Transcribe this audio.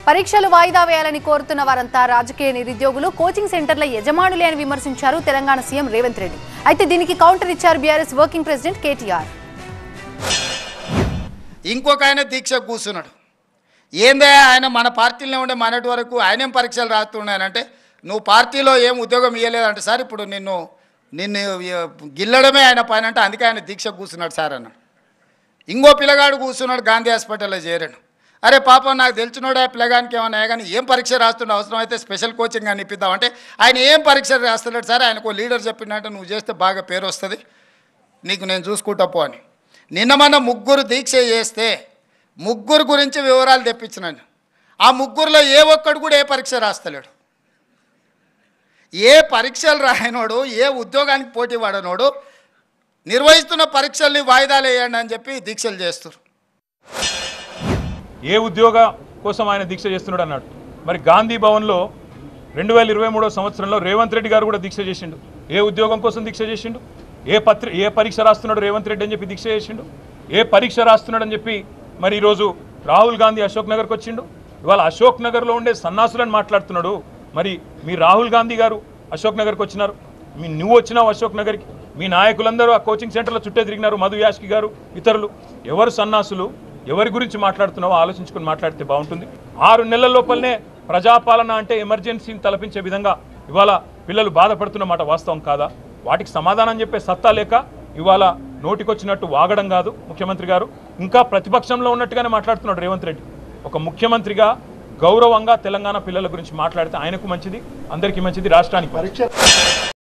పరీక్షలు వాయిదా వేయాలని కోరుతున్న వారంతా రాజకీయ నిరుద్యోగులు కోచింగ్ సెంటర్ల యజమానులే అని విమర్శించారు తెలంగాణ సీఎం రేవంత్ రెడ్డి అయితే దీనికి కౌంటర్ ఇచ్చారు బీఆర్ఎస్ వర్కింగ్ ప్రెసిడెంట్ కేటీఆర్ ఇంకొక ఆయన దీక్ష కూర్చున్నాడు ఏందే ఆయన మన పార్టీలో ఉండే మనటి వరకు ఆయనేం పరీక్షలు రాస్తున్నాయనంటే నువ్వు పార్టీలో ఏం ఉద్యోగం ఇవ్వలేదంటే సార్ ఇప్పుడు నిన్ను నిన్ను గిల్లడమే ఆయన పైన అంటే అందుకే ఆయన దీక్ష కూర్చున్నాడు సార్ అన్నాడు ఇంకో పిల్లగాడు కూర్చున్నాడు గాంధీ హాస్పిటల్లో చేరాడు అరే పాపం నాకు తెలిసినోడే ఆ పిల్లగానికి ఏమన్నా కానీ ఏం పరీక్ష రాస్తుండే అవసరం అయితే స్పెషల్ కోచింగ్ అని ఇప్పిద్దాం అంటే ఆయన ఏం పరీక్ష రాస్తున్నాడు సార్ ఆయనకు లీడర్ చెప్పిందంటే నువ్వు చేస్తే బాగా పేరు వస్తుంది నీకు నేను చూసుకుంటా పో అని నిన్న మన ముగ్గురు దీక్ష చేస్తే ముగ్గురు గురించి వివరాలు తెప్పించినాను ఆ ముగ్గురులో ఏ ఒక్కడు కూడా ఏ పరీక్ష రాస్తలేడు ఏ పరీక్షలు రాయనోడు ఏ ఉద్యోగానికి పోటీ పడనోడు నిర్వహిస్తున్న పరీక్షల్ని వాయిదాలు వేయండి అని చెప్పి దీక్షలు చేస్తారు ఏ ఉద్యోగ కోసం ఆయన దీక్ష చేస్తున్నాడు అన్నాడు మరి గాంధీ భవన్లో రెండు వేల ఇరవై మూడో సంవత్సరంలో రేవంత్ రెడ్డి గారు కూడా దీక్ష చేసిండు ఏ ఉద్యోగం కోసం దీక్ష చేసిండు ఏ పత్రి ఏ పరీక్ష రాస్తున్నాడు రేవంత్ రెడ్డి అని చెప్పి దీక్ష చేసిండు ఏ పరీక్ష రాస్తున్నాడు అని చెప్పి మరి ఈరోజు రాహుల్ గాంధీ అశోక్ నగర్కి వచ్చిండు ఇవాళ అశోక్ నగర్లో ఉండే సన్నాసులను మాట్లాడుతున్నాడు మరి మీ రాహుల్ గాంధీ గారు అశోక్ నగర్కి వచ్చినారు మీ నువ్వు వచ్చినావు అశోక్ నగర్కి మీ నాయకులందరూ ఆ కోచింగ్ సెంటర్లో చుట్టే తిరిగినారు మధు యాష్కి గారు ఇతరులు ఎవరు సన్నాసులు ఎవరి గురించి మాట్లాడుతున్నావో ఆలోచించుకొని మాట్లాడితే బాగుంటుంది ఆరు నెలల లోపలనే ప్రజాపాలన అంటే ఎమర్జెన్సీని తలపించే విధంగా ఇవాళ పిల్లలు బాధపడుతున్న మాట వాస్తవం కాదా వాటికి సమాధానం చెప్పే సత్తా లేక ఇవాళ నోటికొచ్చినట్టు వాగడం కాదు ముఖ్యమంత్రి గారు ఇంకా ప్రతిపక్షంలో ఉన్నట్టుగానే మాట్లాడుతున్నాడు రేవంత్ రెడ్డి ఒక ముఖ్యమంత్రిగా గౌరవంగా తెలంగాణ పిల్లల గురించి మాట్లాడితే ఆయనకు మంచిది అందరికీ మంచిది రాష్ట్రానికి మంచిది.